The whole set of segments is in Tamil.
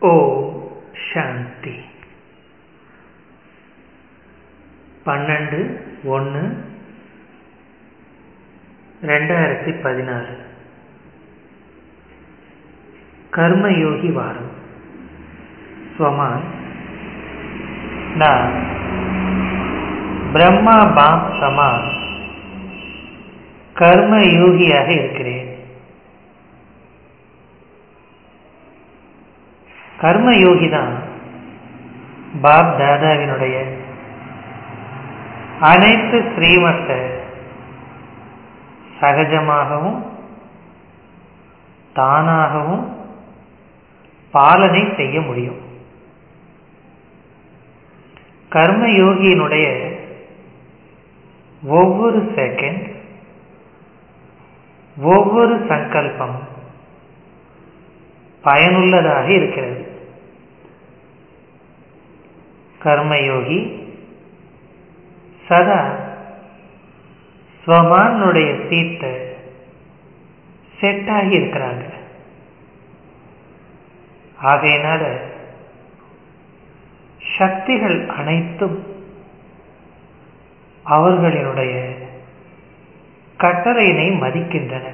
ஓம் சாந்தி பன்னெண்டு ஒன்று ரெண்டாயிரத்தி பதினாறு கர்மயோகி வாரம் ஸ்வமான் நான் பிரம்மா பாப் சமான் கர்மயோகியாக இருக்கிறேன் கர்மயோகி தான் பாப் தாதாவினுடைய அனைத்து ஸ்ரீமத்த சகஜமாகவும் தானாகவும் பாலனை செய்ய முடியும் கர்மயோகியினுடைய ஒவ்வொரு செகண்ட் ஒவ்வொரு சங்கல்பம் பயனுள்ளதாக இருக்கிறது கர்மயோகி சதா ஸ்வமானுடைய சீட்டை செட் ஆகி இருக்கிறாங்க ஆகையினால சக்திகள் அனைத்தும் அவர்களினுடைய கட்டளையினை மதிக்கின்றன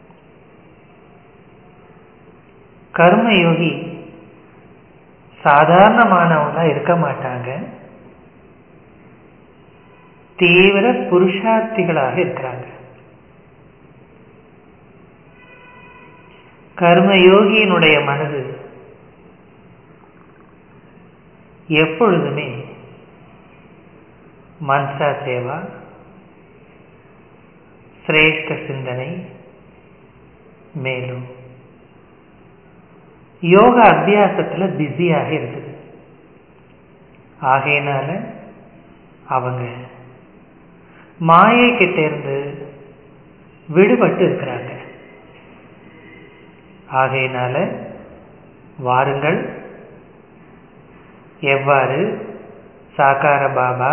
கர்மயோகி சாதாரணமானவங்களா இருக்க மாட்டாங்க தீவிர புருஷார்த்திகளாக இருக்கிறாங்க கர்மயோகியினுடைய மனது எப்பொழுதுமே மன்சா சேவா சிரேஷ்ட சிந்தனை மேலும் யோகா அபியாசத்துல பிஸியாக இருக்குது ஆகையினால அவங்க மாயை கிட்ட இருந்து விடுபட்டு இருக்கிறாங்க ஆகையினால வாருங்கள் எவ்வாறு சாக்கார பாபா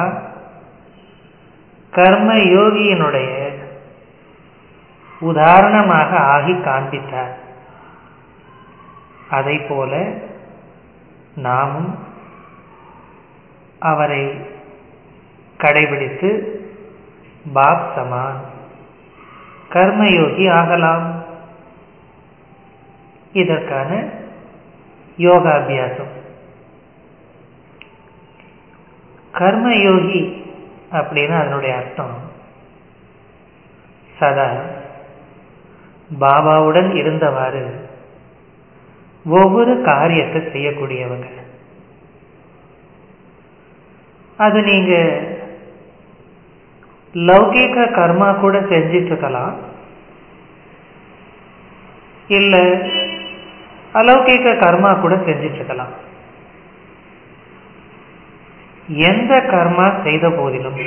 கர்ம யோகியினுடைய உதாரணமாக ஆகி காண்பித்தார் அதை போல நாமும் அவரை கடைபிடித்து பாப் சமான் கர்மயோகி ஆகலாம் இதற்கான யோகாபியாசம் கர்மயோகி அப்படின்னு அதனுடைய அர்த்தம் சதா பாபாவுடன் இருந்தவாறு ஒவ்வொரு காரியத்தை செய்யக்கூடியவங்க அது நீங்க லௌகிக கர்மா கூட செஞ்சிட்டு இருக்கலாம் இல்ல அலௌகிக கர்மா கூட செஞ்சிட்டு இருக்கலாம் எந்த கர்மா செய்த போதிலும்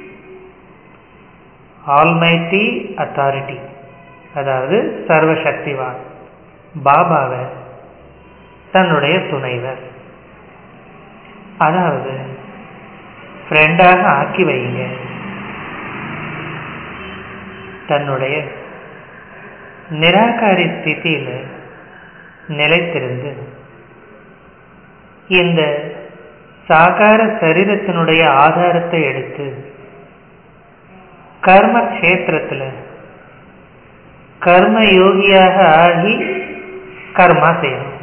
ஆல்மைட்டி அத்தாரிட்டி அதாவது சர்வசக்திவான் பாபாவை தன்னுடைய துணைவர் அதாவது ஃப்ரெண்டாக ஆக்கி வைங்க தன்னுடைய நிராகாரி ஸ்திதியில் நிலைத்திருந்து இந்த சாகார சரீரத்தினுடைய ஆதாரத்தை எடுத்து கர்ம கஷேத்திரத்தில் கர்ம யோகியாக ஆகி கர்மா செய்யணும்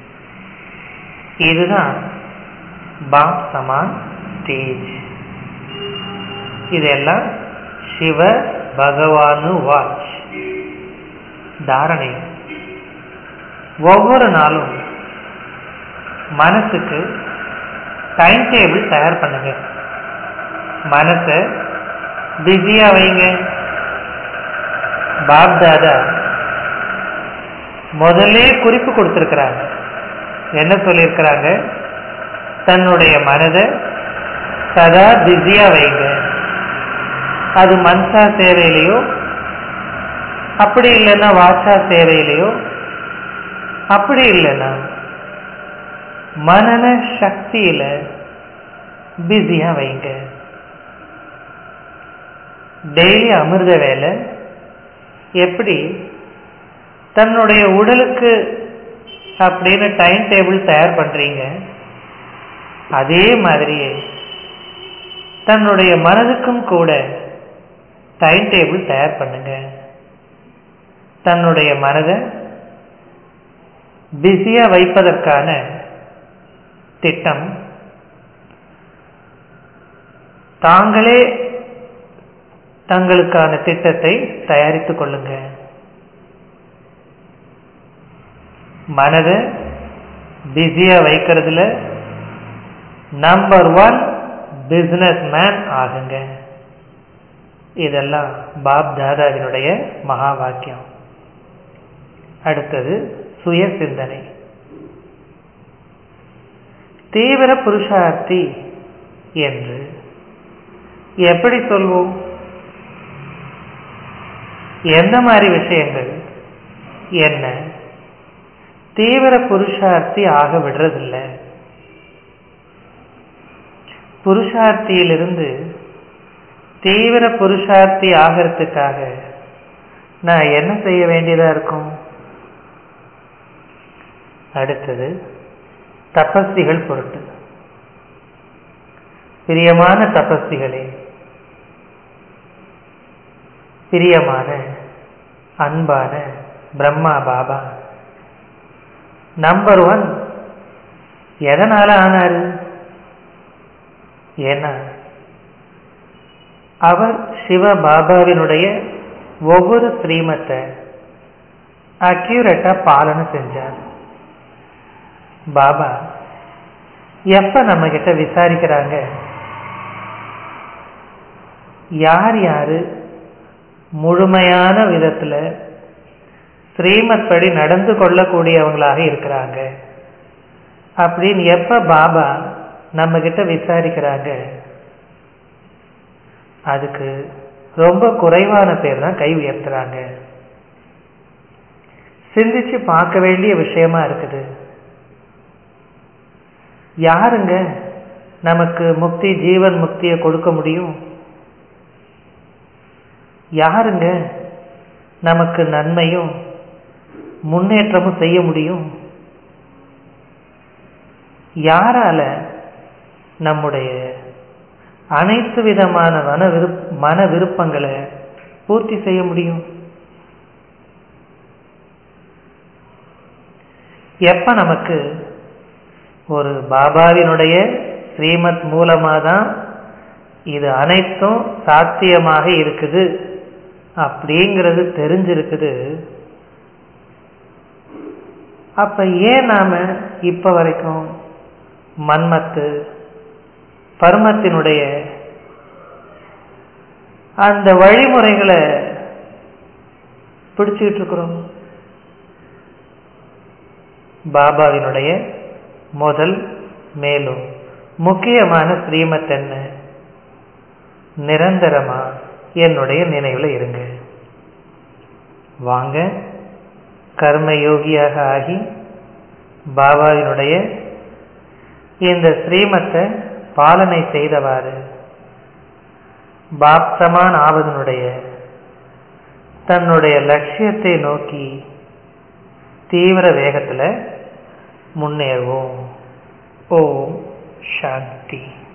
இதுதான் பாப் சமான் ஸ்டேஜ் இதெல்லாம் சிவ பகவானு வாட்ச் தாரணை ஒவ்வொரு நாளும் மனசுக்கு டைம் டேபிள் தயார் பண்ணுங்க மனசை பிஸியா வைங்க பாப் தாதா முதல்ல குறிப்பு கொடுத்திருக்கிறாங்க என்ன சொல்லியிருக்கிறாங்க தன்னுடைய மனதை சதா பிஸியா வைங்க அது மன்சா சேவையிலையோ அப்படி இல்லைன்னா வாச்சா சேவையிலையோ அப்படி இல்லைன்னா மனன சக்தியில பிஸியா வைங்க டெய்லி அமிர்த வேலை எப்படி தன்னுடைய உடலுக்கு அப்படின்னு டைம் டேபிள் தயார் பண்றீங்க அதே மாதிரியே தன்னுடைய மனதுக்கும் கூட டைம் டேபிள் தயார் பண்ணுங்க தன்னுடைய மனதை பிஸியா வைப்பதற்கான திட்டம் தாங்களே தங்களுக்கான திட்டத்தை தயாரித்துக் கொள்ளுங்க மனதை பிஸியா வைக்கிறதுல நம்பர் ஒன் பிசினஸ் மேன் ஆகுங்க இதெல்லாம் பாப் தாதாவினுடைய மகா வாக்கியம் அடுத்தது சுய சிந்தனை தீவிர புருஷார்த்தி என்று எப்படி சொல்வோம் எந்த மாதிரி விஷயங்கள் என்ன தீவிர புருஷார்த்தி ஆக விடுறதில்லை புருஷார்த்தியிலிருந்து தீவிர புருஷார்த்தி ஆகிறதுக்காக நான் என்ன செய்ய வேண்டியதா இருக்கும் அடுத்தது தபஸ்திகள் பொருட்டு பிரியமான தபஸ்திகளே பிரியமான அன்பான பிரம்மா பாபா நம்பர் ஒன் எதனால ஆனாரு ஏன்னா அவர் சிவ பாபாவினுடைய ஒவ்வொரு ஸ்ரீமத்தை அக்யூரேட்டா பாலனை செஞ்சார் பாபா எப்ப நம்ம கிட்ட விசாரிக்கிறாங்க யார் யாரு முழுமையான விதத்துல ஸ்ரீமத் படி நடந்து கொள்ளக்கூடியவங்களாக இருக்கிறாங்க அப்படின்னு எப்ப பாபா நம்ம கிட்ட விசாரிக்கிறாங்க அதுக்கு ரொம்ப குறைவான பேர் தான் கை உயர்த்துறாங்க சிந்திச்சு பார்க்க வேண்டிய விஷயமா இருக்குது யாருங்க நமக்கு முக்தி ஜீவன் முக்தியை கொடுக்க முடியும் யாருங்க நமக்கு நன்மையும் முன்னேற்றமும் செய்ய முடியும் யாரால நம்முடைய அனைத்து விதமான மன விருப் மன விருப்பங்களை பூர்த்தி செய்ய முடியும் எப்ப நமக்கு ஒரு பாபாவினுடைய ஸ்ரீமத் மூலமா தான் இது அனைத்தும் சாத்தியமாக இருக்குது அப்படிங்கிறது தெரிஞ்சிருக்குது அப்ப ஏன் நாம இப்ப வரைக்கும் மன்மத்து பருமத்தினுடைய அந்த வழிமுறைகளை பிடிச்சுக்கிட்டு இருக்கிறோம் பாபாவினுடைய முதல் மேலும் முக்கியமான ஸ்ரீமத் என்ன நிரந்தரமா என்னுடைய நினைவுல இருங்க வாங்க கர்ம யோகியாக ஆகி பாபாவினுடைய இந்த ஸ்ரீமத்தை பாலனை செய்தவாறு பாப்சமான் ஆவதனுடைய தன்னுடைய லட்சியத்தை நோக்கி தீவிர வேகத்துல முன்னேறுவோம் ஓம் சாந்தி